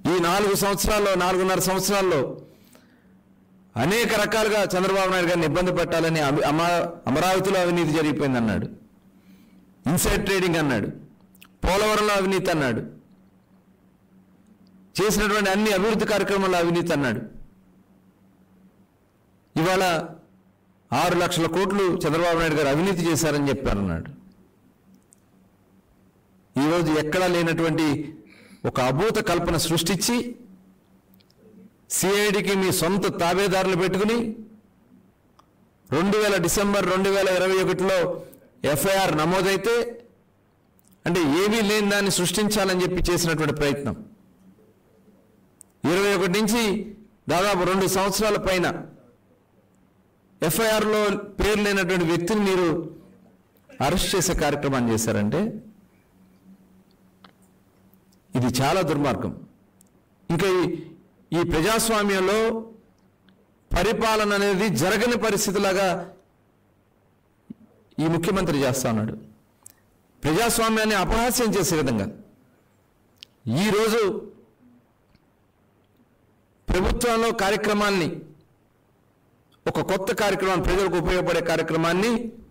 ఈ నాలుగు సంవత్సరాల్లో నాలుగున్నర సంవత్సరాల్లో అనేక రకాలుగా చంద్రబాబు నాయుడు గారిని ఇబ్బంది పెట్టాలని అమ- అమ- అమరావతిలో అవినీతి జరిగిపోయింది అన్నాడు ఇన్సైడ్ ట్రేడింగ్ అన్నాడు పోలవరంలో అవినీతి అన్నాడు చేసినటువంటి అన్ని అభివృద్ధి కార్యక్రమాల్లో అవినీతి అన్నాడు ఇవాళ ఆరు లక్షల కోట్లు చంద్రబాబు నాయుడు గారు అవినీతి చేశారని చెప్పారన్నాడు ఈరోజు ఎక్కడా లేనటువంటి ఒక అభూత కల్పన సృష్టించి సిఐడికి మీ సొంత తాబేదారులు పెట్టుకుని రెండు వేల డిసెంబర్ రెండు వేల ఇరవై ఒకటిలో ఎఫ్ఐఆర్ నమోదైతే అంటే ఏమీ లేని దాన్ని సృష్టించాలని చెప్పి చేసినటువంటి ప్రయత్నం ఇరవై ఒకటి నుంచి దాదాపు రెండు సంవత్సరాల పైన ఎఫ్ఐఆర్లో పేరు లేనటువంటి వ్యక్తిని మీరు అరెస్ట్ చేసే కార్యక్రమాన్ని చేశారంటే ఇది చాలా దుర్మార్గం ఇంకా ఈ- ఈ ప్రజాస్వామ్యంలో పరిపాలన అనేది జరగని పరిస్థితిలాగా ఈ ముఖ్యమంత్రి చేస్తా ఉన్నాడు ప్రజాస్వామ్యాన్ని అపహాస్యం చేసే విధంగా ఈరోజు ప్రభుత్వంలో కార్యక్రమాన్ని ఒక కొత్త కార్యక్రమాన్ని ప్రజలకు ఉపయోగపడే కార్యక్రమాన్ని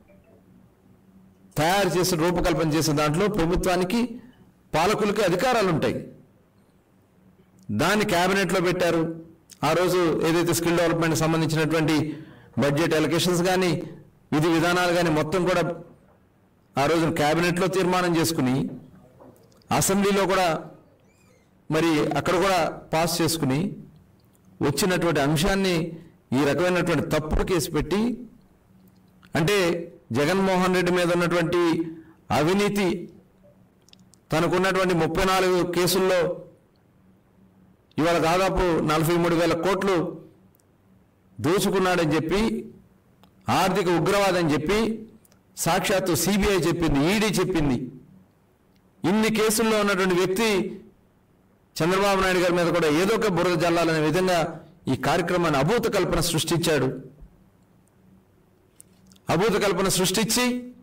తయారు చేసి రూపకల్పన చేసే దాంట్లో ప్రభుత్వానికి పాలకులకి అధికారాలు ఉంటాయి దాన్ని క్యాబినెట్లో పెట్టారు ఆ రోజు ఏదైతే స్కిల్ డెవలప్మెంట్ సంబంధించినటువంటి బడ్జెట్ అలొకేషన్స్ కానీ విధి విధానాలు కానీ మొత్తం కూడా ఆ రోజు క్యాబినెట్లో తీర్మానం చేసుకుని అసెంబ్లీలో కూడా మరి అక్కడ కూడా పాస్ చేసుకుని వచ్చినటువంటి అంశాన్ని ఈ రకమైనటువంటి తప్పుడు కేసు పెట్టి అంటే జగన్మోహన్ రెడ్డి మీద ఉన్నటువంటి అవినీతి తనకున్నటువంటి ముప్పై నాలుగు కేసుల్లో ఇవాళ దాదాపు నలభై మూడు వేల కోట్లు దోచుకున్నాడని చెప్పి ఆర్థిక ఉగ్రవాదని చెప్పి సాక్షాత్తు సిబిఐ చెప్పింది ఈడీ చెప్పింది ఇన్ని కేసుల్లో ఉన్నటువంటి వ్యక్తి చంద్రబాబు నాయుడు గారి మీద కూడా ఏదో ఒక బురద జల్లాలనే విధంగా ఈ కార్యక్రమాన్ని అభూత కల్పన సృష్టించాడు అభూత కల్పన సృష్టించి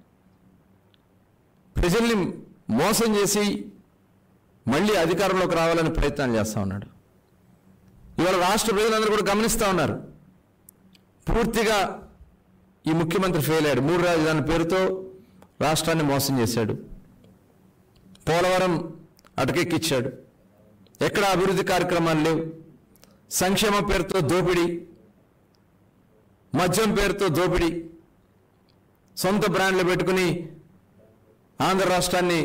ప్రజల్ని మోసం చేసి మళ్ళీ అధికారంలోకి రావాలని ప్రయత్నాలు చేస్తా ఉన్నాడు ఇవాళ రాష్ట్ర ప్రజలందరూ కూడా గమనిస్తూ ఉన్నారు పూర్తిగా ఈ ముఖ్యమంత్రి ఫెయిల్ అయ్యాడు మూడు రాజధాని పేరుతో రాష్ట్రాన్ని మోసం చేశాడు పోలవరం అటకెక్కిచ్చాడు ఎక్కడ అభివృద్ధి కార్యక్రమాలు లేవు సంక్షేమ పేరుతో దోపిడీ మద్యం పేరుతో దోపిడీ సొంత బ్రాండ్లు పెట్టుకుని ఆంధ్ర రాష్ట్రాన్ని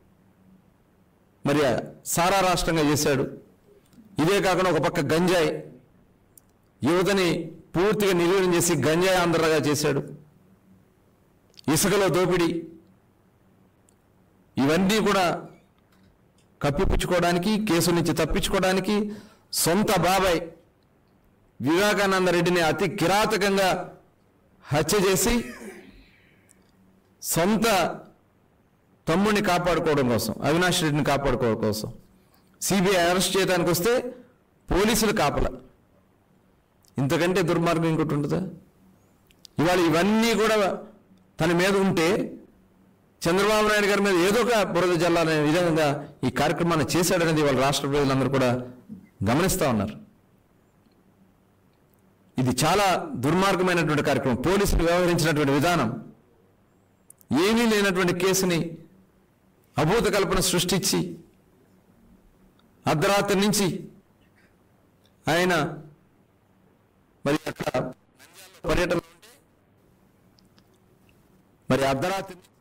మరి సారా రాష్ట్రంగా చేశాడు ఇదే కాకుండా ఒక పక్క గంజాయి యువతని పూర్తిగా నిర్వీర్యం చేసి గంజాయి ఆంధ్రగా చేశాడు ఇసుకలో దోపిడీ ఇవన్నీ కూడా కప్పిపుచ్చుకోవడానికి కేసు నుంచి తప్పించుకోవడానికి సొంత బాబాయ్ వివేకానంద రెడ్డిని అతి కిరాతకంగా హత్య చేసి సొంత తమ్ముడిని కాపాడుకోవడం కోసం అవినాష్ రెడ్డిని కాపాడుకోవడం కోసం సిబిఐ అరెస్ట్ చేయడానికి వస్తే పోలీసులు కాపల ఇంతకంటే దుర్మార్గం ఇంకోటి ఉంటుందా ఇవాళ ఇవన్నీ కూడా తన మీద ఉంటే చంద్రబాబు నాయుడు గారి మీద ఏదో ఒక బురద జల్లాలనే విధంగా ఈ కార్యక్రమాన్ని చేశాడనేది వాళ్ళ రాష్ట్ర ప్రజలందరూ కూడా గమనిస్తూ ఉన్నారు ఇది చాలా దుర్మార్గమైనటువంటి కార్యక్రమం పోలీసులు వ్యవహరించినటువంటి విధానం ఏమీ లేనటువంటి కేసుని అభూత కల్పన సృష్టించి అర్ధరాత్రి నుంచి ఆయన మరి అక్కడ పర్యటన ఉంటే మరి అర్ధరాత్రి నుంచి